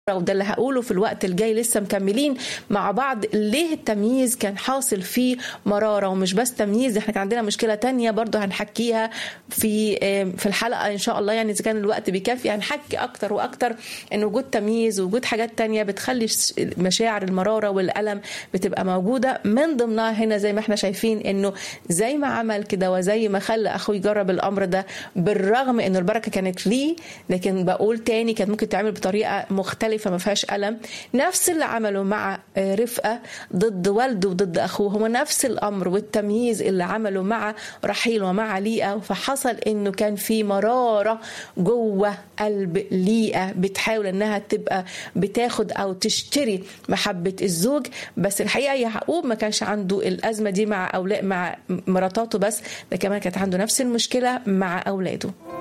وده اللي هقوله في الوقت الجاي لسه مكملين مع بعض ليه التمييز كان حاصل فيه مرارة ومش بس تمييز احنا كان عندنا مشكلة تانية برضو هنحكيها في في الحلقة ان شاء الله يعني اذا كان الوقت بيكفي هنحكي اكتر واكتر ان وجود تمييز ووجود حاجات تانية بتخلي مشاعر المرارة والألم بتبقى موجودة من ضمنها هنا زي ما احنا شايفين انه زي ما عمل كده وزي ما خلى اخوه يجرب الامر ده بالرغم انه البركة كانت ليه لكن بقول تاني كانت ممكن تعمل بطريقة مختلفة مختلفة ما فيهاش ألم نفس اللي عمله مع رفقة ضد والده وضد أخوه هو نفس الأمر والتمييز اللي عمله مع رحيل ومع ليئة فحصل إنه كان في مرارة جوه قلب ليئة بتحاول إنها تبقى بتاخد أو تشتري محبة الزوج بس الحقيقة يعقوب ما كانش عنده الأزمة دي مع أولاد مع مراتاته بس ده كمان كانت عنده نفس المشكلة مع أولاده